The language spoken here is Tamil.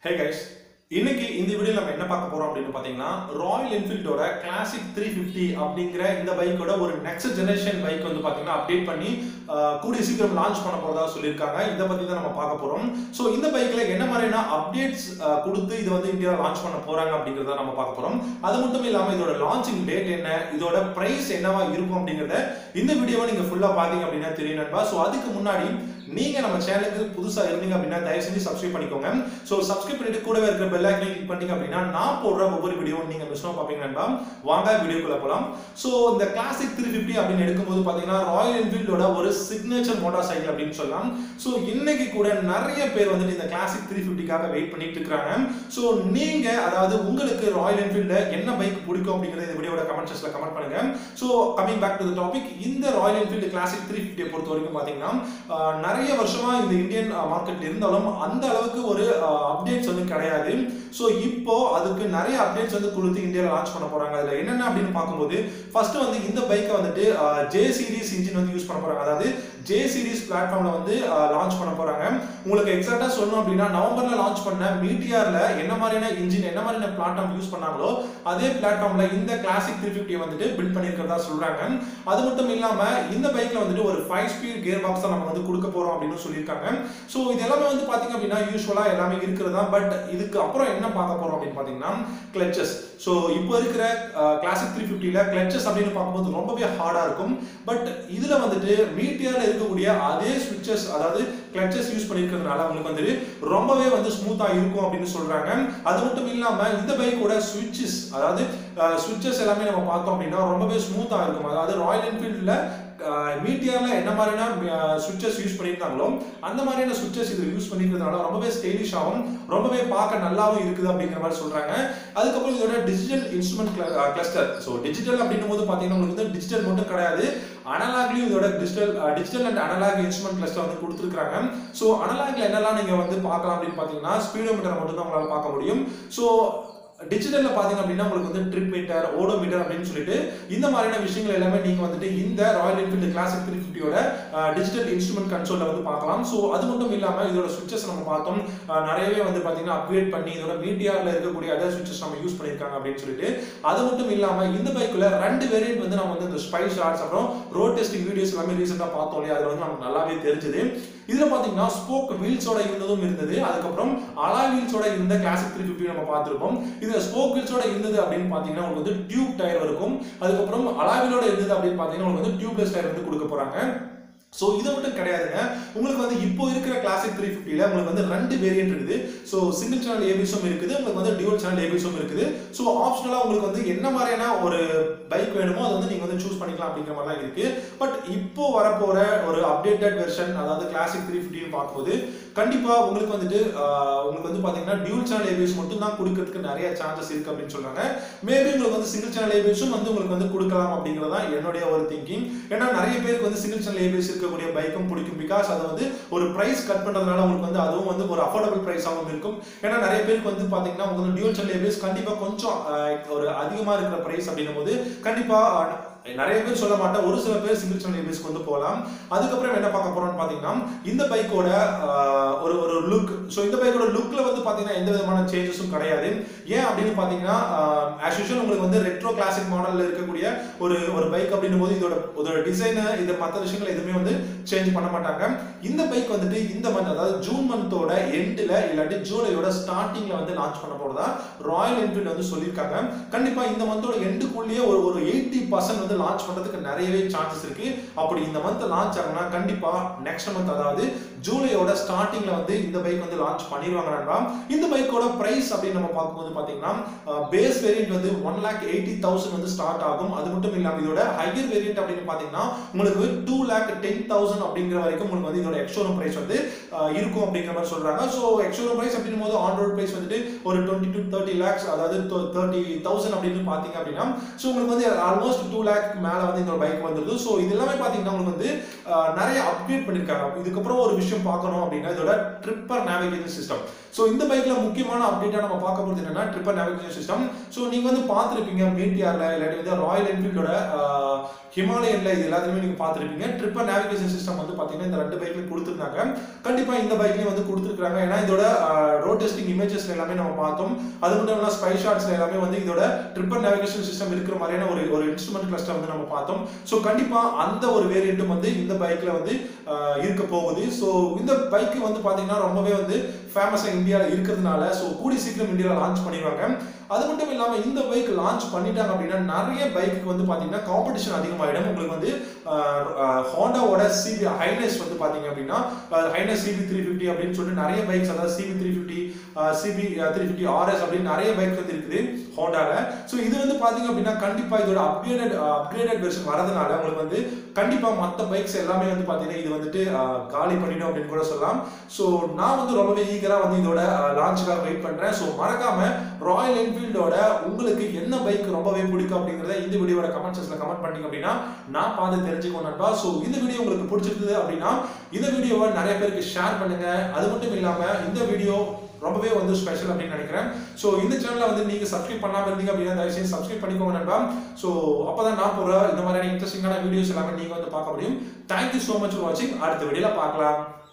ஹே கைஸ் இன்னைக்கு இந்த வீடியோ நம்ம என்ன பார்க்க போறோம் அப்படின்னு பாத்தீங்கன்னா ராயல் என்ஃபீல்டோட கிளாசிக் த்ரீ ஃபிஃப்டி அப்படிங்கிற இந்த பைக்கோட ஒரு நெக்ஸ்ட் ஜெனரேஷன் பைக் வந்து பாத்தீங்கன்னா அப்டேட் பண்ணி ஆஹ், கூடிய சீக்கிரம் லான்ச் பண்ண போறதா சொல்லியிருக்காங்க இதை பத்தி தான் நம்ம பார்க்க போறோம் ஸோ இந்த பைக்ல என்ன மாதிரியான அப்டேட்ஸ் கொடுத்து இது வந்து இந்தியாவில் லான்ச் பண்ண போறாங்க அப்படிங்கிறத நம்ம பார்க்க போறோம் அது மட்டும் இல்லாம இதோட லான்ச்சிங் டேட் என்ன இதோட பிரைஸ் என்னவா இருக்கும் அப்படிங்கறத இந்த வீடியோவை நீங்க ஃபுல்லா பாத்தீங்க அப்படின்னா தெரியும் நண்பா ஸோ அதுக்கு முன்னாடி நீங்க நம்ம சேனலுக்கு புதுசா இருந்தீங்க அப்படின்னா தயவு செஞ்சு சப்ஸ்கிரைப் பண்ணிக்கோங்க ஸோ சப்ஸ்கிரைப் பண்ணிட்டு கூடவே இருக்கிற பெல் ஐக்கனை கிளிக் பண்ணிட்டீங்க அப்படின்னா நான் போடுற ஒவ்வொரு வீடியோவும் நீங்க மிஸ் பண்ணாம பார்ப்பீங்க நண்பா வாங்க வீடியோக்குள்ள போலாம் ஸோ இந்த கிளாசிக் த்ரீ ஃபிஃப்டி அப்படின்னு எடுக்கும்போது பாத்தீங்கன்னா ராயல் என்ஃபீல்டோட ஒரு சிக்னேச்சர் மோட்டார் சைக்கிள் அப்படின்னு சொல்லலாம் ஸோ இன்னைக்கு கூட நிறைய பேர் வந்துட்டு இந்த கிளாசிக் த்ரீ ஃபிஃப்டிக்காக வெயிட் பண்ணிட்டு இருக்காங்க ஸோ நீங்க அதாவது உங்களுக்கு ராயல் என்ஃபீல்ட்ல என்ன பைக் பிடிக்கும் அப்படிங்கறத இந்த வீடியோட கமெண்ட் செக்ஷன்ல கமெண்ட் பண்ணுங்க so coming back to the topic இந்த ராயல் என்ஃபீல்டு கிளாசிக் த்ரீ ஃபிஃப்டியை பொறுத்த வரைக்கும் பாத்தீங்கன்னா ஆஹ், நிறைய வருஷமா இந்த இந்தியன் மார்க்கெட்ல இருந்தாலும் அந்த அளவுக்கு ஒரு அப்டேட்ஸ் வந்து கிடையாது ஸோ இப்போ அதுக்கு நிறைய அப்டேட்ஸ் வந்து கொடுத்து இந்தியாவில் லான்ச் பண்ண போறாங்க அதுல என்னென்ன அப்படின்னு பார்க்கும்போது ஃபர்ஸ்ட் வந்து இந்த பைக்கை வந்துட்டு ஜே சீரிஸ் இன்ஜின் வந்து யூஸ் பண்ண போறாங்க அதாவது ஜே சீரிஸ் பிளாட்ஃபார்ம்ல வந்து லான்ச் பண்ண போறாங்க உங்களுக்கு எக்ஸாக்டா சொல்லணும் அப்படின்னா நவம்பர்ல லான்ச் பண்ண மீட்டியார்ல என்ன மாதிரியான இன்ஜின் என்ன மாதிரியான பிளாட்ஃபார்ம் யூஸ் பண்ணாங்களோ அதே பிளாட்ஃபார்ம்ல இந்த கிளாசிக் த்ரீ ஃபிஃப்டி வந்துட்டு பில்ட் பண்ணியிருக்கிறதா சொல்றாங்க அது மட்டும் இல்லாம இந்த பைக்ல வந்துட்டு ஒரு ஃபைவ் ஸ்பீட் கியர் பாக்ஸ் தான் நம்ம வந்து கொடுக்க போறோம் அப்படின்னு சொல்லியிருக்காங்க ஸோ இது எல்லாமே வந்து பாத்தீங்க அப்படின்னா யூஸ்வலா எல்லாமே இருக்கிறதா பட் இதுக்கு அப்புறம் என்ன பார்க்க போறோம் அப்படின்னு பாத்தீங்கன்னா கிளச்சஸ் ஸோ இப்போ இருக்கிற கிளாசிக் த்ரீ ஃபிஃப்டியில் கிளச்சஸ் அப்படின்னு பார்க்கும்போது ரொம்பவே ஹார்டாக இருக்கும் பட் இதில் வந்துட்டு மீட்டியரில் இருக்கக்கூடிய அதே ஸ்விட்சஸ் அதாவது கிளச்சஸ் யூஸ் பண்ணியிருக்கிறதுனால உங்களுக்கு வந்துட்டு ரொம்பவே வந்து ஸ்மூத்தாக இருக்கும் அப்படின்னு சொல்கிறாங்க அது மட்டும் இல்லாமல் இந்த பைக்கோட ஸ்விட்சஸ் அதாவது ஸ்விட்சஸ் எல்லாமே நம்ம பார்த்தோம் அப்படின்னா ரொம்பவே ஸ்மூத்தாக இருக்கும் அதாவது ராயல் என்ஃபீல்டில் மீட்டியர்ல என்ன மாதிரியான சுவிட்சஸ் யூஸ் பண்ணியிருந்தாங்களோ அந்த மாதிரியான சுவிட்சஸ் இது யூஸ் பண்ணிக்கிறதுனால ரொம்பவே ஸ்டைலிஷாகவும் ரொம்பவே பார்க்க நல்லாவும் இருக்குது அப்படிங்கிற மாதிரி சொல்றாங்க அதுக்கப்புறம் இதோட digital instrument cluster so digital அப்படின்னும் போது பார்த்தீங்கன்னா உங்களுக்கு வந்து டிஜிட்டல் மட்டும் கிடையாது அனலாக்லயும் இதோட digital digital and analogue instrument cluster வந்து கொடுத்துருக்காங்க ஸோ அனலாக்ல என்னெல்லாம் நீங்க வந்து பார்க்கலாம் அப்படின்னு பார்த்தீங்கன்னா ஸ்பீடோமீட்டர் மட்டும் தான் உங்களால் பார்க்க முடியும் ஸோ டிஜிட்டல்ல பாத்தீங்க அப்படின்னா உங்களுக்கு வந்து ட்ரிப் மீட்டர் ஓடோ மீட்டர் அப்படின்னு சொல்லிட்டு இந்த மாதிரியான விஷயங்கள் எல்லாமே நீங்க வந்துட்டு இந்த ராயல் என்ஃபீல்டு கிளாசிக் த்ரீ ஃபிஃப்டியோட டிஜிட்டல் இன்ஸ்ட்ருமெண்ட் கன்சோல்ல வந்து பார்க்கலாம் ஸோ அது மட்டும் இல்லாம இதோட சுவிச்சஸ் நம்ம பார்த்தோம் அஹ், நிறையவே வந்து பாத்தீங்கன்னா அப்கிரேட் பண்ணி இதோட மீடியாவில் இருக்கக்கூடிய அதர் சுவிச்சஸ் நம்ம யூஸ் பண்ணியிருக்காங்க அப்படின்னு சொல்லிட்டு அது மட்டும் இல்லாம இந்த பைக்குள்ள ரெண்டு வேரியன்ட் வந்து நம்ம வந்து இந்த ஸ்பை ஷார்ட்ஸ் அப்புறம் ரோட் டெஸ்டிங் வீடியோஸ் எல்லாமே ரீசெண்டாக பார்த்தோம் இல்லையா அதுல வந்து நமக்கு நல்லாவே தெரிஞ்சது இதுல பாத்தீங்கன்னா ஸ்போக் வீல்ஸோட இருந்ததும் இருந்தது அதுக்கப்புறம் அலா வீல்ஸோட இருந்த கிளாசிக் த்ரீ ஃபிஃப்டி நம்ம பார்த்திருப்போம் இதுல ஸ்போக் வீல்ஸோட இருந்தது அப்படின்னு பாத்தீங்கன்னா உங்களுக்கு வந்து டியூப் டயர் இருக்கும் அதுக்கப்புறம் அலாவிலோட இருந்தது அப்படின்னு பாத்தீங்கன்னா உங்களுக்கு வந்து டியூப்லெஸ் டயர் வந்து கொடுக்க போறாங்க ஸோ இது மட்டும் கிடையாதுங்க உங்களுக்கு வந்து இப்போ இருக்கிற கிளாசிக் த்ரீ ஃபிஃப்டியில் உங்களுக்கு வந்து ரெண்டு வேரியன்ட் இருக்குது ஸோ சிங்கிள் சேனல் ஏபிஎஸும் இருக்குது உங்களுக்கு வந்து டியூல் சேனல் ஏபிஎஸும் இருக்குது ஸோ ஆப்ஷனலாக உங்களுக்கு வந்து என்ன மாதிரியான ஒரு பைக் வேணுமோ அதை வந்து நீங்கள் வந்து சூஸ் பண்ணிக்கலாம் அப்படிங்கிற மாதிரிலாம் இருக்கு பட் இப்போ வரப்போற ஒரு அப்டேட்டட் வெர்ஷன் அதாவது கிளாசிக் த்ரீ ஃபிஃப்டின்னு பார்க்கும்போது கண்டிப்பாக உங்களுக்கு வந்துட்டு ஆஹ், உங்களுக்கு வந்து பார்த்தீங்கன்னா டியூல் சேனல் ஏபிஎஸ் மட்டும் தான் கொடுக்கறதுக்கு நிறைய சான்சஸ் இருக்கு அப்படின்னு சொல்றாங்க மேபி உங்களுக்கு வந்து சிங்கிள் சேனல் ஏபிஎஸும் வந்து உங்களுக்கு வந்து கொடுக்கலாம் அப்படிங்கிறது தான் என்னுடைய ஒரு திங்கிங் ஏன்னா நிறைய பேருக்கு வந்து சிங்கிள் சேனல் ஏபிஎஸ் இருக்கக்கூடிய பைக்கும் பிடிக்கும் பிகாஸ் அது வந்து ஒரு பிரைஸ் கட் பண்றதுனால உங்களுக்கு வந்து அதுவும் வந்து ஒரு அஃபோர்டபுள் பிரைஸாகவும் இருக்கும் ஏன்னா நிறைய பேருக்கு வந்து பாத்தீங்கன்னா உங்களுக்கு டியூல் சேனல் ஏபிஎஸ் கண்டிப்பா கொஞ்சம் ஆஹ், ஒரு அதிகமா இருக்கிற பிரைஸ் அப்படின்னும் போது கண்டிப்பா ஆஹ், நிறைய பேர் சொல்ல மாட்டேன் ஒரு சில பேர் சிங்கிள் சேனல் ஏபிஎஸ்க்கு வந்து போகலாம் அதுக்கப்புறம் என்ன பார்க்க போறோம்னு பாத்தீங்கன்னா இந்த பைக்கோட ஒரு ஒரு லுக் ஸோ இந்த பைக்கோட லுக்ல வந்து பாத்தீங்கன்னா எந்த விதமான சேஞ்சஸும் கிடையாது ஏன் அப்படின்னு பாத்தீங்கன்னா ஆஸ் யூஷுவல் உங்களுக்கு வந்து ரெட்ரோ கிளாசிக் மாடல்ல இருக்கக்கூடிய ஒரு ஒரு பைக் அப்படின்னும் போது இதோட இதோட டிசைன் இந்த மற்ற விஷயங்கள் எதுவுமே வந்து சேஞ்ச் பண்ண மாட்டாங்க இந்த பைக் வந்துட்டு இந்த மந்த் அதாவது ஜூன் மந்தோட எண்டில் இல்லாட்டி ஜூலையோட ஸ்டார்டிங்ல வந்து லான்ச் பண்ண போறதா ராயல் என்ஃபீல்டு வந்து சொல்லியிருக்காங்க கண்டிப்பா இந்த மந்தோட எண்டுக்குள்ளேயே ஒரு ஒரு எயிட்டி பர்சன்ட் வந்து லான்ச் பண்றதுக்கு நிறையவே சான்சஸ் இருக்கு அப்படி இந்த மந்த் லான்ச் ஆகுனா கண்டிப்பா நெக்ஸ்ட் மந்த் அதாவது ஜூலையோட ஸ்டார்டிங்ல வந்து இந்த பைக் வந்து லான்ச் பண்ணிடுவாங்க நண்பா இந்த பைக்கோட பிரைஸ் அப்படின்னு நம்ம பார்க்கும்போது பாத்தீங்கன்னா பேஸ் வேரியன்ட் வந்து ஒன் லேக் எயிட்டி தௌசண்ட் வந்து ஸ்டார்ட் ஆகும் அது மட்டும் இல்லாம இதோட ஹையர் வேரியன்ட் அப்படின்னு பாத்தீங்கன்னா உங்களுக்கு டூ லேக் டென் தௌசண்ட் அப்படிங்கிற வரைக்கும் உங்களுக்கு வந்து இதோட எக்ஸ்ஷோரூம் பிரைஸ் வந்து அஹ், இருக்கும் அப்படிங்கிற மாதிரி சொல்றாங்க ஸோ எக்ஸ்ஷோரூம் பிரைஸ் அப்படின் போது ஆன் ரோட் பிரைஸ் வந்துட்டு ஒரு டுவெண்ட்டி டு தேர்ட்டி லேக்ஸ் அதாவது தேர்ட்டி தௌசண்ட் அப்படின்னு பாத்தீங்க அப்படின்னா ஸோ உங்களுக்கு வந்து ஆல்மோஸ்ட் டூ லேக் லேக் மேல வந்து இந்த பைக் வந்துருது ஸோ இது எல்லாமே பாத்தீங்கன்னா உங்களுக்கு வந்து அஹ், நிறைய அப்கிரேட் பண்ணிருக்காங்க இதுக்கப்புறம் ஒரு விஷயம் பார்க்கணும் அப்படின்னா இதோட ட்ரிப்பர் நேவிகேஷன் சிஸ்டம் ஸோ இந்த பைக்ல முக்கியமான அப்டேட்டா நம்ம பார்க்க போறது என்னன்னா ட்ரிப்பர் நேவிகேஷன் சிஸ்டம் ஸோ நீங்க வந்து பார்த்துருப்பீங்க மீட்டியார்ல இல்லாட்டி வந்து ராயல் என்ஃபீல்டோட ஹிமாலயன்ல இது எல்லாத்தையுமே நீங்க பார்த்துருப்பீங்க ட்ரிப்பர் நேவிகேஷன் சிஸ்டம் வந்து பாத்தீங்கன்னா இந்த ரெண்டு பைக்லையும் கொடுத்துருந்தாங்க கண்டிப்பா இந்த பைக்லயும் வந்து கொடுத்துருக்காங்க ஏன்னா இதோட ரோட் டெஸ்டிங் இமேஜஸ்ல எல்லாமே நம்ம பார்த்தோம் அது மட்டும் இல்லாமல் ஸ்பை ஷாட்ஸ்ல எல்லாமே வந்து இதோட ட்ரிப்பர் நேவிகேஷன் சிஸ்டம் இருக்கிற மாதிரியான ஒரு ஒரு இன்ஸ்ட்ருமெண்ட் கிளஸ்டர் வந்து நம்ம பார்த்தோம் ஸோ கண்டிப்பா அந்த ஒரு வேரியண்ட்டும் வந்து இந்த பைக்ல வந்து ஆஹ், இருக்க போகுது ஸோ இந்த பைக் வந்து பாத்தீங்கன்னா ரொம்பவே வந்து ஃபேமஸா இந்தியாவில் இருக்கிறதுனால ஸோ கூடி சீக்கிரம் இந்தியாவில் லான்ச் பண்ணிடுவாங்க அது மட்டும் இல்லாம இந்த பைக் லான்ச் பண்ணிட்டாங்க அப்படின்னா நிறைய பைக்கு வந்து பாத்தீங்கன்னா காம்படிஷன் அதிகமாயிடும் உங்களுக்கு வந்து ஹோண்டாவோட சிபி ஹைனஸ் வந்து பாத்தீங்க அப்படின்னா ஹைனஸ் சிபி த்ரீ ஃபிஃப்டி அப்படின்னு சொல்லிட்டு நிறைய பைக்ஸ் அதாவது CB three fifty CB three fifty RS அப்படின்னு நிறைய பைக் வந்து இருக்குது ஹோண்டால ஸோ இது வந்து பாத்தீங்க அப்படின்னா கண்டிப்பா இதோட அப்கிரேடட் அப்கிரேடட் வெர்ஷன் வரதுனால உங்களுக்கு வந்து கண்டிப்பா மற்ற பைக்ஸ் எல்லாமே வந்து பாத்தீங்கன்னா இது வந்துட்டு அஹ், காலி பண்ணிடும் அப்படின்னு கூட சொல்லலாம் ஸோ நான் வந்து ரொம்பவே ஈகரா வந்து இதோட லான்ச்சுக்காக வெயிட் பண்றேன் ஸோ மறக்காம ராயல் என்ஃபீல்டோட உங்களுக்கு என்ன பைக் ரொம்பவே பிடிக்கும் அப்படிங்கறத இந்த வீடியோட கமெண்ட் செக்ஷன்ல கமெண்ட் பண்ணீங்க அப்படின்னா நான் பார்த்து தெரிஞ்சுக்கோ நண்பா ஸோ இந்த வீடியோ உங்களுக்கு பிடிச்சிருந்தது அப்படின்னா இந்த வீடியோவை நிறைய பேருக்கு ஷேர் பண்ணுங்க அது மட்டும் இல்லாம இந்த வீடியோ ரொம்பவே வந்து ஸ்பெஷல் அப்படின்னு நினைக்கிறேன் ஸோ இந்த சேனலை வந்து நீங்க சப்ஸ்கிரைப் பண்ணாம இருந்தீங்க அப்படின்னா தயவு செய்து சப்ஸ்கிரைப் பண்ணிக்கோங்க நண்பா ஸோ அப்பதான் நான் போற இந்த மாதிரியான இன்ட்ரெஸ்டிங்கான வீடியோஸ் எல்லாமே நீங்க வந்து பார்க்க முடியும் தேங்க்யூ ஸோ மச் ஃபார் வாட்சிங் அடுத்த வீடியோல பார்க்கலாம்